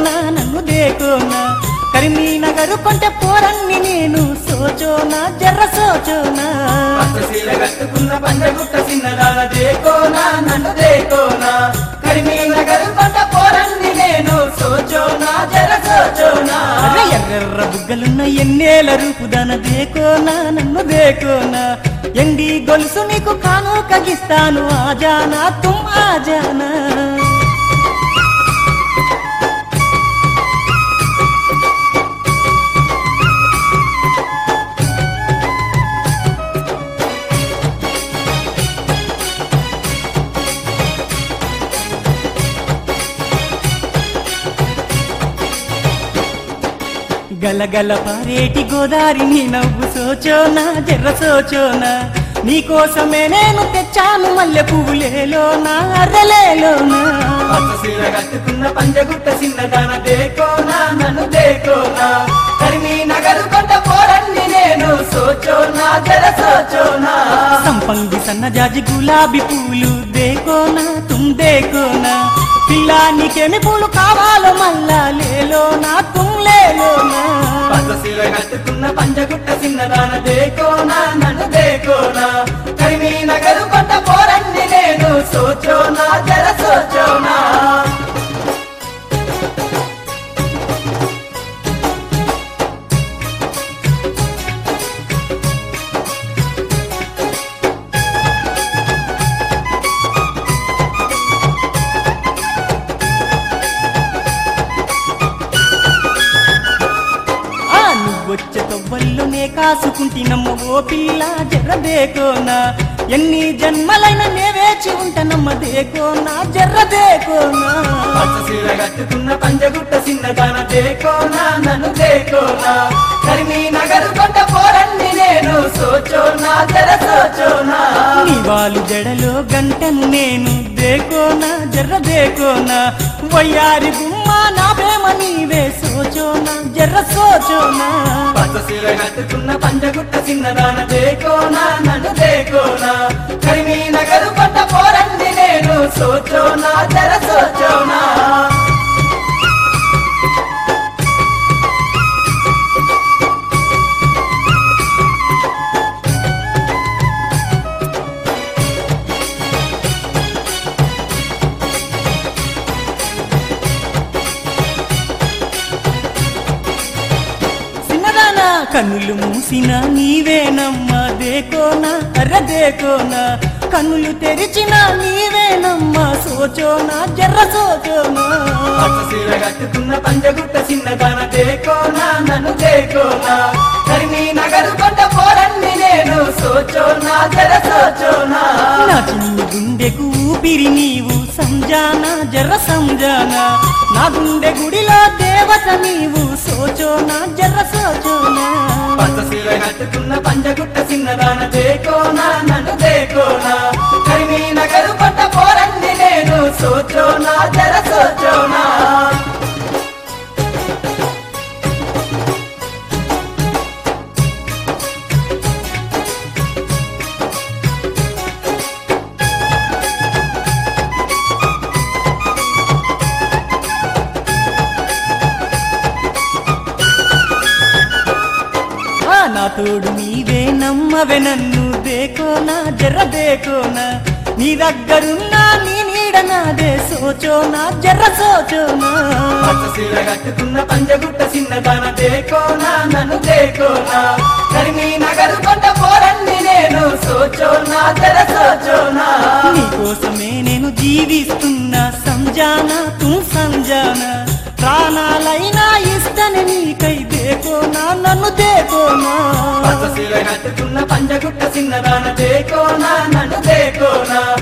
దేకోనా నన్ను దేకోనా కరీంనగర్ కొంటే పోరన్ని నేను సోచోనా జర్ర సోచోనా పచ్చ సీర కట్టుకున్న పంజగుట్ట చిన్నదాన దేకోనా నన్ను దేకోనా కరిమీ నగరు కొండ పోరండి నేను సోచోనా జర సోచోనా అరే ఎర్రెర్ర బుగ్గలున్న ఎన్నేల రూపుదన దేకోనా నన్ను దేకోనా ఎండి గొలుసు నీకు కాను కగిస్తాను ఆజానా తుమ్ ఆజానా గలగల పారేటి గోదారి నీ నవ్వు సోచోనా జర్ర సోచోనా నీకోసమే నేను తెచ్చాను మల్లె పువ్వులేలోనా అర్రలేలోనా పచ్చ సీర కట్టుకున్న పంజగుట్ట చిన్నదాన దేకోనా నన్ను దేకోనా కరిమీ నగరు కొండ పోరండి నేను సోచోనా జర సోచోనా సంపంగి సన్నజాజి గులాబీ పూలు దేకోనా తుమ్ దేకోనా పిల్లా నీకేమి పూలు కావాలో మల్లా లేలోనా తుమ్ లేలోనా పచ్చ సీర కట్టుకున్న పంజగుట్ట చిన్నదాన దేకోనా నన్ను దేకోనా కరిమీ నగరు కొండ పోరండి నేను సోచోనా జర సోచోనా ఆ నువ్వొచ్చే తొవ్వల్లోనే కాసుకుంటినమ్మ ఓ పిల్ల జర్ర దేకోనా ఎన్ని జన్మలైన నే వేచి ఉంటానమ్మ దేకోనా జర్ర దేకోనా పచ్చ సీర కట్టుకున్న పంజగుట్ట చిన్నదాన దేకోనా నన్ను దేకోనా కరిమీ నగరు కొండ పోరండి నేను సోచోనా జర సోచోనా నీ వాళ్ళు జడలో గంటను నేను దేకోనా జర్ర దేకోనా వయ్యారి గుమ్మ నా ప్రేమ నీవే సోచోనా జర్ర సోచోనా పచ్చ సీర కట్టుకున్న పంజగుట్ట చిన్నదాన దేకోనా నన్ను దేకోనా కరిమీ నగరు కొండ పోరండి నేను సోచోనా జర సోచోనా సిన్నదానా కన్నులు మూసిన నీవేనమ్మా దేకోనా అర్ర దేకోనా కన్నులు తెరిచిన నీవేనమ్మా సోచోనా జర్ర సోచోనా పచ్చ సీర కట్టుకున్న పంజగుట్ట చిన్నదాన దేకోనా నన్ను దేకోనా కరిమీ నగరు కొండ పోరండి నేను సోచోనా జర సోచోనా నా చిన్ని గుండెకు ఊపిరి నీవు సంజానా జర్ర సంజానా నా గుండె గుడిలో దేవత నీవు సోచోనా జర్ర సోచోనా పచ్చ సీర కట్టుకున్న పంజగుట్ట చిన్నదాన దేకోనా నన్ను దేకోనా కరిమీ నగరు కొండ పోరండి నేను సోచోనా జర సోచోనా ఆ నా తోడు నీవే నమ్మవే నన్ను దేకోనా జర్ర దేకోనా నీ దగ్గరున్నా నీ నీడ నాదే సోచోనా జర్ర సోచోనా పచ్చ సీర కట్టుకున్న పంజగుట్ట చిన్నదాన దేకోనా నన్ను దేకోనా కరిమీ నగరు కొండ పోరండి నేను సోచోనా జర సోచోనా నీకోసమే నేను జీవిస్తున్నా సంజానా తూ సంజానా ప్రాణాలైనా ఇస్తని నీకై దేకోనా నన్ను దేకోనా పచ్చ సీర కట్టుకున్న పంజగుట్ట చిన్నదాన దేకోనా నన్ను దేకోనా